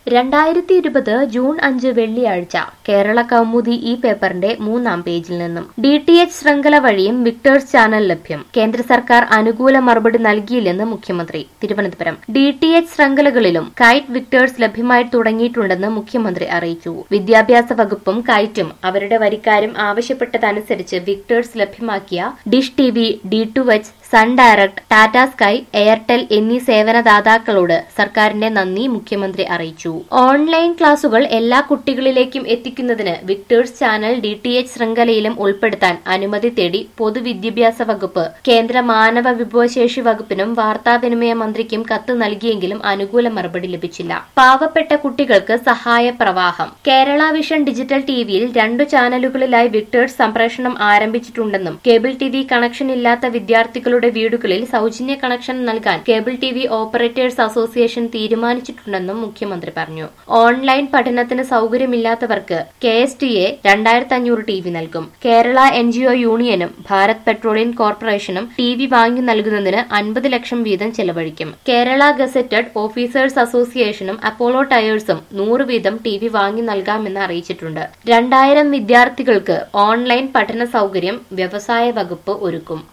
രണ്ടായിരത്തി ഇരുപത് ജൂൺ അഞ്ച് വെള്ളിയാഴ്ച കേരള കൗമുദി ഈ പേപ്പറിന്റെ മൂന്നാം പേജിൽ നിന്നും ഡി ടി എച്ച് ശൃംഖല വഴിയും വിക്ടേഴ്സ് ചാനൽ ലഭ്യം കേന്ദ്ര സർക്കാർ അനുകൂല മറുപടി നൽകിയില്ലെന്ന് മുഖ്യമന്ത്രി തിരുവനന്തപുരം ഡി ടി എച്ച് ശൃംഖലകളിലും കൈറ്റ് വിക്ടേഴ്സ് ലഭ്യമായി തുടങ്ങിയിട്ടുണ്ടെന്ന് മുഖ്യമന്ത്രി അറിയിച്ചു വിദ്യാഭ്യാസ വകുപ്പും കൈറ്റും അവരുടെ വരിക്കാരും ആവശ്യപ്പെട്ടതനുസരിച്ച് വിക്ടേഴ്സ് ലഭ്യമാക്കിയ Dish T V D to H Sun Direct Tata Sky Airtel എന്നീ സേവനദാതാക്കളോട് സർക്കാരിന്റെ നന്ദി മുഖ്യമന്ത്രി അറിയിച്ചു ഓൺലൈൻ ക്ലാസുകൾ എല്ലാ കുട്ടികളിലേക്കും എത്തിക്കുന്നതിന് Victers channel D T H ശൃംഖലയിലും ഉൾപ്പെടുത്താൻ അനുമതി തേടി പൊതുവിദ്യാഭ്യാസ വകുപ്പ് കേന്ദ്ര മാനവ വിഭവശേഷി വകുപ്പിനും വാർത്താവിനിമയ മന്ത്രിക്കും കത്ത് നൽകിയെങ്കിലും അനുകൂല മറുപടി ലഭിച്ചില്ല പാവപ്പെട്ട കുട്ടികൾക്ക് സഹായ പ്രവാഹം കേരള വിഷൻ ഡിജിറ്റൽ ടിവിയിൽ രണ്ടു ചാനലുകളിലായി വിക്ടേഴ്സ് സംപ്രേഷണം ആരംഭിച്ചിട്ടുണ്ടെന്നും കേബിൾ ടി വി കണക്ഷൻ ഇല്ലാത്ത വിദ്യാർത്ഥികളുടെ വീടുകളിൽ സൗജന്യ കണക്ഷൻ നൽകാൻ cable T V operators association തീരുമാനിച്ചിട്ടുണ്ടെന്നും മുഖ്യമന്ത്രി പറഞ്ഞു ഓൺലൈൻ പഠനത്തിന് സൗകര്യമില്ലാത്തവർക്ക് കെ എസ് ടി എ രണ്ടായിരത്തി അഞ്ഞൂറ് ടി വി നൽകും കേരള എൻ ജി ഒ യൂണിയനും ഭാരത് പെട്രോളിയം കോർപ്പറേഷനും ടി വി വാങ്ങി നൽകുന്നതിന് അൻപത് ലക്ഷം വീതം ചെലവഴിക്കും കേരള ഗസറ്റഡ് ഓഫീസേഴ്സ് അസോസിയേഷനും അപ്പോളോ ടയേഴ്സും നൂറ് വീതം ടി വി വാങ്ങി നൽകാമെന്ന് അറിയിച്ചിട്ടുണ്ട് രണ്ടായിരം വിദ്യാർത്ഥികൾക്ക് ഓൺലൈൻ പഠന സൗകര്യം വ്യവസായ വകുപ്പ് ഒരുക്കും